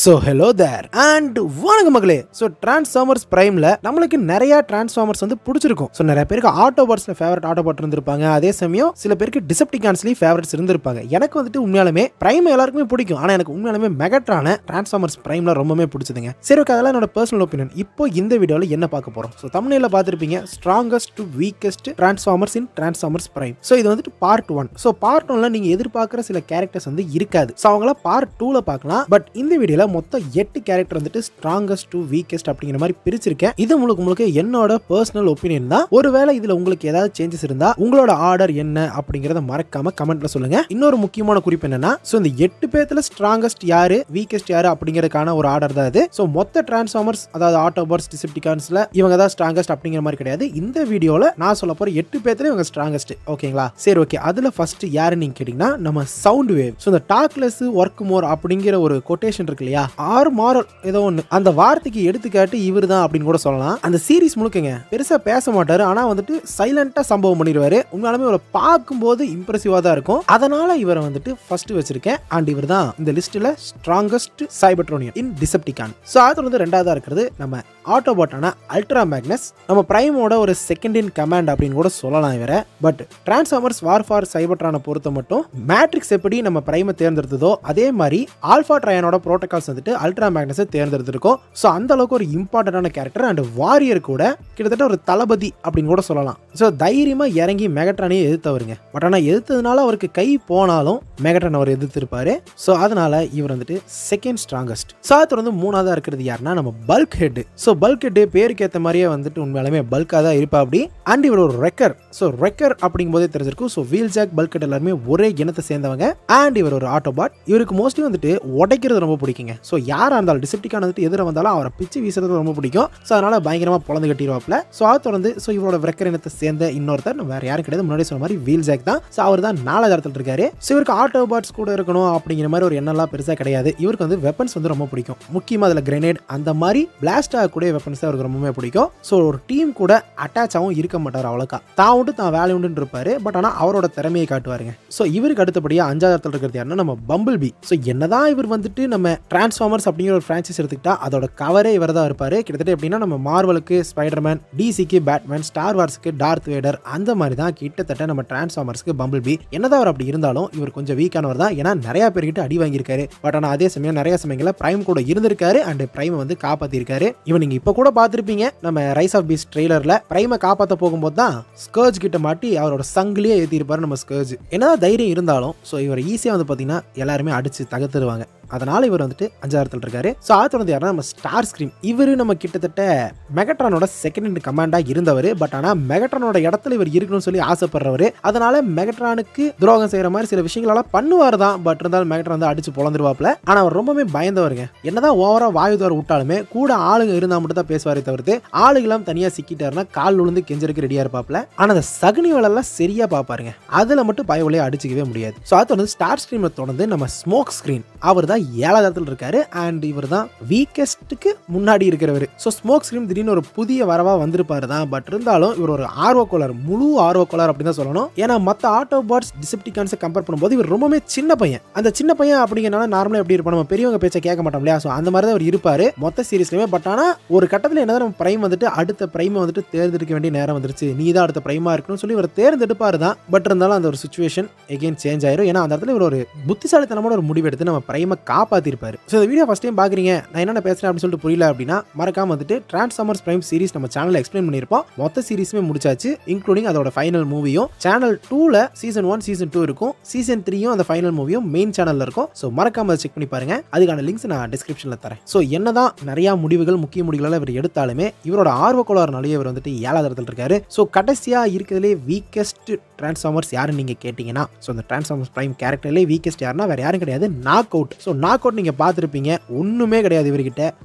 so hello there and வணக்கம் மகளே so transformers பிரைமில் நம்மளுக்கு நிறைய டிரான்ஸ்ஃபார்மர்ஸ் வந்து பிடிச்சிருக்கும் ஸோ நிறைய பேருக்கு ஆட்டோபாட்ஸில் ஃபேவரட் ஆட்டோபாட் இருந்திருப்பாங்க அதே சமயம் சில பேருக்கு டிசப்டிகான்ஸ்லேயும் ஃபேவரட்ஸ் இருந்திருப்பாங்க எனக்கு வந்துட்டு உண்மையாலுமே பிரைம் எல்லாருக்குமே பிடிக்கும் ஆனால் எனக்கு உண்மையாலுமே மெகட்ரான டிரான்ஸ்ஃபார்மர்ஸ் பிரைமில் ரொம்பவே பிடிச்சதுங்க சரி ஓகே அதெல்லாம் என்னோட பர்சனல் ஒப்பீனியன் இப்போ இந்த வீடியோவில் என்ன பார்க்க போகிறோம் ஸோ தமிழில் பார்த்துருப்பீங்க strongest to weakest Transformers in Transformers Prime so இது வந்துட்டு பார்ட் ஒன் ஸோ பார்ட் ஒன்ல நீங்கள் எதிர்பார்க்குற சில கேரக்டர்ஸ் வந்து இருக்காது ஸோ அவங்கள பார்ட் டூவில் பார்க்கலாம் பட் இந்த வீடியோவில் மொத்தம் எட்டு கேரக்டர் வந்துட்டு ஸ்ட்ராங்கஸ்ட் டு வீக்கஸ்ட் அப்படிங்கிற மாதிரி பிரிச்சிருக்கேன் இது முழுக்க முழுக்க என்னோட பர்சனல் ஒப்பீனியன் தான் ஒருவேளை இதில் உங்களுக்கு ஏதாவது சேஞ்சஸ் இருந்தால் உங்களோட ஆர்டர் என்ன அப்படிங்கிறத மறக்காம கமெண்ட்ல சொல்லுங்க இன்னொரு முக்கியமான குறிப்பு என்னன்னா ஸோ இந்த எட்டு பேர்த்துல ஸ்ட்ராங்கஸ்ட் யாரு வீக்கஸ்ட் யாரு அப்படிங்கிறதுக்கான ஒரு ஆர்டர் தான் இது ஸோ மொத்த டிரான்ஸ்ஃபார்மர்ஸ் அதாவது ஆட்டோபர்ஸ் டிசிப்டிகான்ஸ்ல இவங்க தான் ஸ்ட்ராங்கஸ்ட் அப்படிங்கிற மாதிரி கிடையாது இந்த வீடியோவில் நான் சொல்ல போற எட்டு பேர்த்துல இவங்க ஸ்ட்ராங்கஸ்ட் ஓகேங்களா சரி ஓகே அதுல ஃபர்ஸ்ட் யாருன்னு நீங்க கேட்டீங்கன்னா நம்ம சவுண்ட் வேவ் ஸோ இந்த டாக்லெஸ் ஒர்க் மோர் அப்படிங்கிற ஒரு கொட்டேஷன் இருக்கு இல்லையா ஆர் மாரல் ஏதோ ஒன்று அந்த வார்த்தைக்கு எடுத்துக்காட்டு இவர் தான் அப்படின்னு கூட சொல்லலாம் அந்த சீரிஸ் முழுக்கங்க பெருசா பேச மாட்டாரு ஆனா வந்துட்டு சைலண்டா சம்பவம் பண்ணிடுவாரு உண்மையாலுமே இவரை பார்க்கும்போது இம்ப்ரெசிவா தான் இருக்கும் அதனால இவரை வந்துட்டு ஃபர்ஸ்ட் வச்சிருக்கேன் அண்ட் இவர் தான் இந்த லிஸ்ட்ல ஸ்ட்ராங்கஸ்ட் சைபட்ரோனியன் இன் டிசப்டிகான் ஸோ அது வந்து ரெண்டாவதா இருக்கிறது நம்ம ஆட்டோபாட்டான அல்ட்ரா மேக்னஸ் நம்ம பிரைமோட ஒரு செகண்ட் இன் கமாண்ட் அப்படின்னு கூட சொல்லலாம் இவரை பட் டிரான்ஸ்ஃபார்மர்ஸ் வார் ஃபார் சைபட்ரானை பொறுத்த மட்டும் மேட்ரிக்ஸ் எப்படி நம்ம பிரைமை தேர்ந்தெடுத்ததோ அதே மாதிரி ஆல்ஃபா ட்ரையனோட ப்ரோட்டோகால்ஸ் வந்துட்டு அல்ட்ரா மேக்னஸை தேர்ந்தெடுத்திருக்கோம் ஸோ அந்த அளவுக்கு ஒரு இம்பார்ட்டண்டான கேரக்டர் அண்ட் வாரியர் கூட கிட்டத்தட்ட ஒரு தளபதி அப்படின்னு கூட சொல்லலாம் ஸோ தைரியமாக இறங்கி மெகட்ரானையே எதிர்த்தவருங்க பட் ஆனால் எதிர்த்ததுனால அவருக்கு கை போனாலும் மெகட்ரான் அவர் எதிர்த்திருப்பாரு ஸோ அதனால இவர் வந்துட்டு செகண்ட் ஸ்ட்ராங்கஸ்ட் ஸோ அது வந்து மூணாவதாக இருக்கிறது யாருன்னா நம்ம Bulkhead so Bulkhead பேருக்கு ஏற்ற மாதிரியே வந்துட்டு உண்மையாலுமே பல்காக தான் இருப்பா அப்படி அண்ட் இவர் ஒரு ரெக்கர் ஸோ ரெக்கர் அப்படிங்கும் போதே தெரிஞ்சிருக்கும் so Wheeljack Bulkhead எல்லாருமே ஒரே இனத்தை சேர்ந்தவங்க அண்ட் இவர் ஒரு ஆட்டோபாட் இவருக்கு மோஸ்ட்லி வந்துட்டு உடைக்கிறது ரொம்ப பிடிக்குங்க ஸோ யாராக இருந்தாலும் டிசிப்டிக்கான வந்துட்டு எதிர வந்தாலும் அவரை பிச்சு வீசுறது ரொம்ப பிடிக்கும் ஸோ அதனால பயங்கரமாக பொழந்து கட்டிடுவாப்ல ஸோ அதை தொடர்ந்து ஸோ இவரோட ரெக்கர் இனத்தை சேர்ந்த இன்னொருத்தர் வேற யாரும் கிடையாது முன்னாடி சொன்ன மாதிரி வீல் ஜாக் தான் ஸோ அவர் தான் நாலாவது இடத்துல இருக்காரு ஸோ இவருக்கு ஆட்டோபாட்ஸ் கூட இருக்கணும் அப்படிங்கிற மாதிரி ஒரு எண்ணம்லாம் பெருசாக கிடையாது இவருக்கு வந்து வெப்பன்ஸ் வந்து ரொம்ப பிடிக்கும் முக்கியமாக அதில் கிரெனேட் அந்த மாதிரி பிளாஸ்ட் ஆகக்கூடிய வெப்பன்ஸ் தான் அவருக்கு ரொம்பவே பிடிக்கும் ஸோ ஒரு டீம் கூட அட்டாச் ஆகும் இருக்க மாட்டார் அவ்வளோக்கா தான் உண்டு தான் வேலை உண்டுன்னு இருப்பாரு பட் ஆனால் அவரோட திறமையை காட்டுவாருங்க ஸோ இவருக்கு அடுத்தபடியாக அஞ்சாவது இடத்துல இருக்கிறது யாருன்னா நம்ம பம்பிள் பி ஸோ என்னதான் இவர் வந்துட்டு நம்ம டிரான்ஸ்ஃபார்மர்ஸ் அப்படிங்கிற ஒரு ஃப்ரான்ச்சைஸ் எடுத்துக்கிட்டா அதோட கவரே இவர் தான் இருப்பார் கிட்டத்தட்ட எப்படின்னா நம்ம மார்வலுக்கு ஸ்பைடர்மேன் டிசிக்கு பேட்மேன் ஸ்டார் வார்ஸ்க்கு டார்த் வேடர் அந்த மாதிரி தான் கிட்டத்தட்ட நம்ம டிரான்ஸ்ஃபார்மர்ஸ்க்கு பம்பிள் பி என்னதான் அவர் அப்படி இருந்தாலும் இவர் கொஞ்சம் வீக்கானவர் தான் ஏன்னா நிறைய பேர்கிட்ட அடி வாங்கியிருக்காரு பட் ஆனால் அதே சமயம் நிறைய சமயங்களில் பிரைம் கூட இருந்திருக்காரு அண்ட் பிரைமை வந்து காப்பாற்றிருக்காரு இவன் நீங்கள் இப்போ கூட பார்த்துருப்பீங்க நம்ம ரைஸ் ஆஃப் பீஸ் ட்ரெய்லரில் பிரைமை காப்பாற்ற போகும்போது தான் ஸ்கர்ஜ் கிட்ட மாட்டி அவரோட சங்கிலேயே ஏற்றிருப்பாரு நம்ம ஸ்கர்ஜ் என்னதான் தைரியம் இருந்தாலும் ஸோ இவர் ஈஸியாக வந்து பார்த்தீங்கன்னா எல்லாருமே அடிச்சு தகர்த்துருவாங்க அதனால இவர் வந்துட்டு அஞ்சாயிரத்தில் இருக்காரு ஸோ ஆயிரத்தி தொண்ணூத்தி யாருன்னா நம்ம ஸ்டார் ஸ்கிரீம் இவர் நம்ம கிட்டத்தட்ட மெகட்ரானோட செகண்ட் இன் கமாண்டாக இருந்தவர் பட் ஆனால் மெகட்ரானோட இடத்துல இவர் இருக்கணும்னு சொல்லி ஆசைப்படுறவர் அதனால மெகட்ரானுக்கு துரோகம் செய்யற மாதிரி சில விஷயங்களெல்லாம் பண்ணுவார் தான் பட் இருந்தாலும் மெகட்ரான் வந்து அடிச்சு பொழந்துருவாப்ல ஆனால் அவர் ரொம்பவே பயந்தவருங்க என்னதான் ஓவரா வாயு துவாரம் விட்டாலுமே கூட ஆளுங்க இருந்தால் மட்டும் தான் பேசுவாரே தவிர்த்து ஆளுகெல்லாம் தனியாக சிக்கிட்டாருன்னா கால் விழுந்து கெஞ்சருக்கு ரெடியாக இருப்பாப்ல ஆனால் அந்த சகுனி வேலைலாம் சரியாக பார்ப்பாருங்க அதில் மட்டும் பயவலையை அடிச்சுக்கவே முடியாது ஸோ அது வந்து ஸ்டார் ஸ்க்ரீனை தொடர்ந்து நம்ம ஸ்மோக் ஸ்க்ரீன் அவர் தான் ஏழாவது இடத்துல இருக்காரு அண்ட் இவர் தான் வீக்கஸ்ட்டுக்கு முன்னாடி இருக்கிறவர் ஸோ ஸ்மோக் ஸ்க்ரீன் திடீர்னு ஒரு புதிய வரவா வந்திருப்பாரு தான் பட் இருந்தாலும் இவர் ஒரு ஆர்வக்கோளர் முழு ஆர்வக்கோளர் அப்படின்னு தான் சொல்லணும் ஏன்னா மற்ற ஆட்டோபாட்ஸ் டிசிப்டிகான்ஸை கம்பேர் பண்ணும்போது இவர் ரொம்பவே சின்ன பையன் அந்த சின்ன பையன் அப்படிங்கிறனால நார்மலாக எப்படி இருப்போம் நம்ம பெரியவங்க பேச்சை கேட்க மாட்டோம் இல்லையா ஸோ அந்த மாதிரி தான் அவர் இருப்பாரு மொத்த சீரிஸ்லையுமே பட் ஆனால் ஒரு கட்டத்தில் என்னதான் நம்ம பிரைம் வந்துட்டு அடுத்த பிரைமை வந்துட்டு தேர்ந்தெடுக்க வேண்டிய நேரம் வந்துருச்சு நீ தான் அடுத்த பிரைமா இருக்கணும்னு சொல்லி இவர் தேர்ந்தெடுப்பாரு தான் பட் இருந்தாலும் அந்த ஒரு சுச்சுவேஷன் எகெயின் சேஞ்ச் ஆயிரும் ஏன்னா அந்த இடத்துல இவர் ஒரு புத்திசாலித்தனமான ஒரு முடிவு எடுத்து நம்ம பிரைமை காப்பாத்திருப்பாரு ஸோ இந்த வீடியோ ஃபஸ்ட் டைம் பார்க்குறீங்க நான் என்ன பேசுறேன் அப்படின்னு சொல்லிட்டு புரியல அப்படின்னா மறக்காம வந்துட்டு டிரான்ஸ்ஃபார்மர்ஸ் பிரைம் சீரிஸ் நம்ம சேனலில் எக்ஸ்பிளைன் பண்ணியிருப்போம் மொத்த சீரிஸுமே முடிச்சாச்சு இன்க்ளூடிங் அதோட ஃபைனல் மூவியும் சேனல் டூவில் சீசன் ஒன் சீசன் டூ இருக்கும் சீசன் த்ரீயும் அந்த ஃபைனல் மூவியும் மெயின் சேனலில் இருக்கும் ஸோ மறக்காம அதை செக் பண்ணி பாருங்க அதுக்கான லிங்க்ஸ் நான் டிஸ்கிரிப்ஷனில் தரேன் ஸோ என்னதான் நிறைய முடிவுகள் முக்கிய முடிவுகள் இவர் எடுத்தாலுமே இவரோட ஆர்வக்கோளாறுனாலேயே இவர் வந்துட்டு ஏழாவது இடத்துல இருக்காரு ஸோ கடைசியாக இருக்கிறதுலே வீக்கஸ்ட் டிரான்ஸ்ஃபார்மர்ஸ் யாருன்னு நீங்கள் கேட்டிங்கன்னா ஸோ அந்த டிரான்ஸ்ஃபார்மர்ஸ் பிரைம் கேரக்டர்லேயே வீக்கஸ்ட் யாருன்னா வேறு யாரும் கிடையாது Knockout so Knockout நீங்கள் பார்த்துருப்பீங்க ஒன்றுமே கிடையாது இவர்கிட்ட அப்பப்போ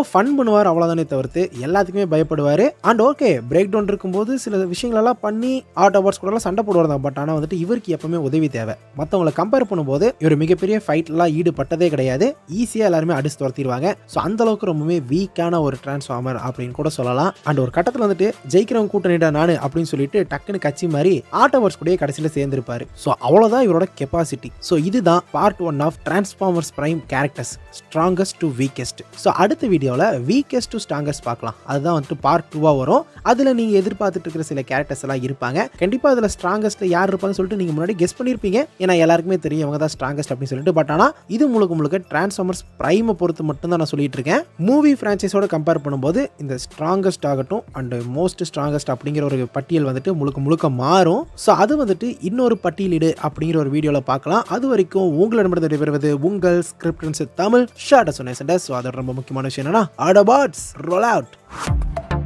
ஃபன் பண்ணுவார் அவ்வளோதானே தவிர்த்து எல்லாத்துக்குமே பயப்படுவார் அண்ட் ஓகே பிரேக் டவுன் இருக்கும்போது சில விஷயங்களெல்லாம் பண்ணி ஆட்டோபாட்ஸ் கூடலாம் சண்டை போடுவார் தான் பட் ஆனால் வந்துட்டு இவருக்கு எப்பவுமே உதவி தேவை மற்றவங்களை கம்பேர் பண்ணும்போது இவர் மிகப்பெரிய ஃபைட்லாம் ஈடுபட்டதே கிடையாது ஈஸியாக எல்லாருமே அடிச்சு துரத்திடுவாங்க ஸோ அந்த அளவுக்கு ரொம்பவே வீக்கான ஒரு டிரான்ஸ்ஃபார்மர் அப்படின்னு கூட சொல்லலாம் அண்ட் ஒரு கட்டத்தில் வந்துட்டு ஜெயிக்கிறவங்க கூட்டணிடா நானு அப்படின்னு சொல்லிட்டு டக்குன்னு கட்சி மாதிரி ஆட்டோவர்ஸ் கூடயே கடைசியில் சேர்ந்திருப்பாரு ஸோ அவ்வளோதான் இவரோட கெப்பாசிட்டி ஸோ இதுதான் part one of Transformers Prime characters strongest to weakest so அடுத்த வீடியோவில் வீக்கெஸ்ட் டு ஸ்ட்ராங்கஸ்ட் பார்க்கலாம் அதுதான் வந்துட்டு பார்ட் டூவாக வரும் அதில் நீங்கள் எதிர்பார்த்துட்டு இருக்கிற சில கேரக்டர்ஸ் எல்லாம் இருப்பாங்க கண்டிப்பாக அதில் ஸ்ட்ராங்கஸ்ட்டில் யார் இருப்பாங்கன்னு சொல்லிட்டு நீங்கள் முன்னாடி கெஸ் பண்ணியிருப்பீங்க ஏன்னா எல்லாருக்குமே தெரியும் அவங்க தான் ஸ்ட்ராங்கஸ்ட் அப்படின்னு சொல்லிட்டு பட் ஆனால் இது முழுக்க முழுக்க டிரான்ஸ்ஃபார்மர்ஸ் பிரைமை பொறுத்து மட்டும் தான் நான் சொல்லிட்டு இருக்கேன் மூவி ஃப்ரான்ச்சைஸோட கம்பேர் பண்ணும்போது இந்த ஸ்ட்ராங்கஸ்ட் ஆகட்டும் அண்ட் மோஸ்ட் ஸ்ட்ராங்கஸ்ட் அப்படிங்கிற ஒரு பட்டியல் வந்துட்டு முழுக்க முழுக்க மாறும் ஸோ அது வந்துட்டு இன்னொரு பட்டியலிடு அப்படிங்கிற ஒரு வீடியோவில் பார்க்கலாம் அது வரைக்கும் உங்களிடமிருந்து விடைபெறுவது உங்கள் ஸ்கிரிப்டன்ஸ் தமிழ் ஷார்ட் சொன்னேன் ஸோ அதோட ரொம்ப முக்கியமான விஷயம் என்னன்னா ஆடோபாட்ஸ் ரோல் அவுட்